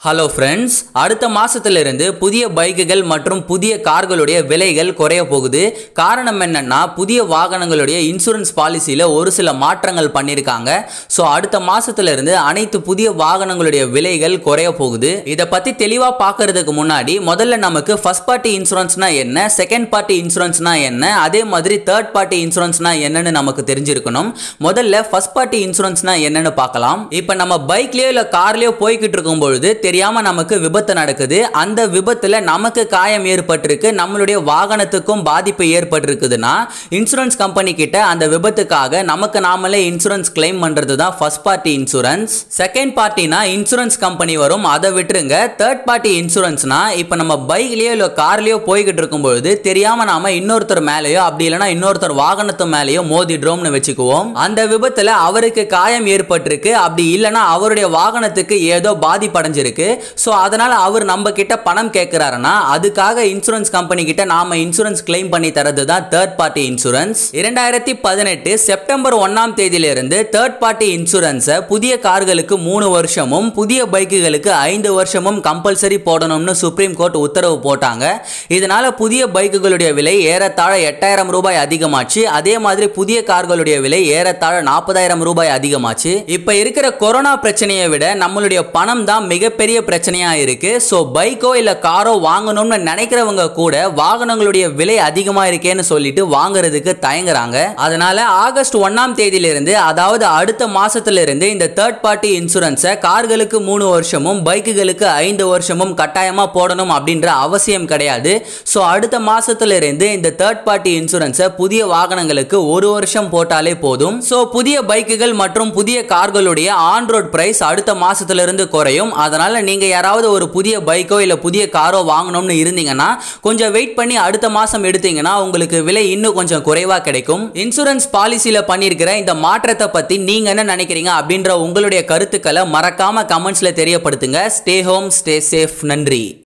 hello friends அடுத்த மாசத்திலிருந்து புதிய பைக்குகள் மற்றும் புதிய கார்களுடைய விலைகள் குறைய போகுது காரணம் என்னன்னா புதிய வாகனங்களுடைய இன்சூரன்ஸ் பாலிசியில் ஒரு சில மாற்றங்கள் பண்ணியிருக்காங்க ஸோ அடுத்த மாசத்திலிருந்து அனைத்து புதிய வாகனங்களுடைய விலைகள் குறைய போகுது இதை பற்றி தெளிவாக பார்க்கறதுக்கு முன்னாடி முதல்ல நமக்கு ஃபர்ஸ்ட் பார்ட்டி இன்சூரன்ஸ்னா என்ன செகண்ட் பார்ட்டி இன்சூரன்ஸ்னா என்ன அதே மாதிரி தேர்ட் பார்ட்டி இன்சூரன்ஸ்னா என்னன்னு நமக்கு தெரிஞ்சிருக்கணும் முதல்ல ஃபர்ஸ்ட் பார்ட்டி இன்சூரன்ஸ்னா என்னன்னு பார்க்கலாம் இப்போ நம்ம பைக்லயோ இல்லை கார்லயோ போய்கிட்டு இருக்கும் பொழுது தெரியாம நமக்கு விபத்து நடக்குது அந்த விபத்துல நமக்கு காயம் ஏற்பட்டிருக்கு நம்மளுடைய வாகனத்துக்கும் பாதிப்பு ஏற்பட்டிருக்குதுன்னா இன்சூரன்ஸ் கம்பெனி கிட்ட அந்த விபத்துக்காக நமக்கு நாமளே இன்சூரன்ஸ் கிளைம் பண்றது தான் ஃபர்ஸ்ட் பார்ட்டி இன்சூரன்ஸ் செகண்ட் பார்ட்டினா இன்சூரன்ஸ் கம்பெனி வரும் அதை விட்டுருங்க தேர்ட் பார்ட்டி இன்சூரன்ஸ்னா இப்போ நம்ம பைக்லயோ இல்லை கார்லயோ போய்கிட்டு இருக்கும் பொழுது தெரியாம நாம இன்னொருத்தர் மேலேயோ அப்படி இல்லைன்னா இன்னொருத்தர் வாகனத்து மேலேயோ மோதிடுறோம்னு வச்சுக்குவோம் அந்த விபத்துல அவருக்கு காயம் ஏற்பட்டிருக்கு அப்படி இல்லைன்னா அவருடைய வாகனத்துக்கு ஏதோ பாதிப்படைஞ்சிருக்கு ஸோ அதனால அவர் நம்ம கிட்ட பணம் கேட்கிறாருன்னா அதுக்காக இன்சூரன்ஸ் கம்பெனி கிட்ட நாம இன்சூரன்ஸ் கிளைம் பண்ணி தரது தான் தேர்ட் பார்ட்டி இன்சூரன்ஸ் இரண்டாயிரத்தி பதினெட்டு செப்டம்பர் ஒன்னாம் தேதியிலிருந்து தேர்ட் பார்ட்டி இன்சூரன்ஸை புதிய கார்களுக்கு மூணு வருஷமும் புதிய பைக்குகளுக்கு ஐந்து வருஷமும் கம்பல்சரி போடணும்னு சுப்ரீம் கோர்ட் உத்தரவு போட்டாங்க இதனால புதிய பைக்குகளுடைய விலை ஏறத்தாழ எட்டாயிரம் ரூபாய் அதிகமாச்சு அதே மாதிரி புதிய கார்களுடைய விலை ஏறத்தாழ நாற்பதாயிரம் ரூபாய் அதிகமாச்சு இப்ப இருக்கிற கொரோனா பிரச்சனையை விட நம்மளுடைய பணம் தான் மிகப்பெரிய பிரச்சனையா இருக்கு ஸோ பைக்கோ இல்ல காரோ வாங்கணும்னு நினைக்கிறவங்க கூட வாகனங்களுடைய விலை அதிகமா இருக்கேன்னு சொல்லிட்டு வாங்குறதுக்கு தயங்குறாங்க அதனால ஆகஸ்ட் ஒன்னாம் தேதியிலிருந்து அதாவது அடுத்த மாசத்துல இருந்து இந்த தேர்ட் பார்ட்டி இன்சூரன்ஸை கார்களுக்கு மூணு வருஷமும் பைக்குகளுக்கு ஐந்து வருஷமும் கட்டாயமா போடணும் அப்படின்ற அவசியம் கிடையாது ஸோ அடுத்த மாசத்துல இருந்து இந்த தேர்ட் பார்ட்டி இன்சூரன்ஸை புதிய வாகனங்களுக்கு ஒரு வருஷம் போட்டாலே போதும் ஸோ புதிய பைக்குகள் மற்றும் புதிய கார்களுடைய ஆன் ரோட் பிரைஸ் அடுத்த மாசத்துல இருந்து குறையும் அதனால நீங்க யாராவது ஒரு புதிய பைக்கோ இல்ல புதிய காரோ வாங்கணும்னு இருந்தீங்கன்னா கொஞ்சம் வெயிட் பண்ணி அடுத்த மாசம் எடுத்தீங்கன்னா உங்களுக்கு விலை இன்னும் கொஞ்சம் குறைவா கிடைக்கும் இன்சூரன்ஸ் பாலிசியில பண்ணியிருக்கிற இந்த மாற்றத்தை பத்தி நீங்க என்ன நினைக்கிறீங்க அப்படின்ற உங்களுடைய கருத்துக்களை மறக்காம கமெண்ட்ஸ்ல தெரியப்படுத்துங்க ஸ்டே ஹோம் ஸ்டே சேஃப் நன்றி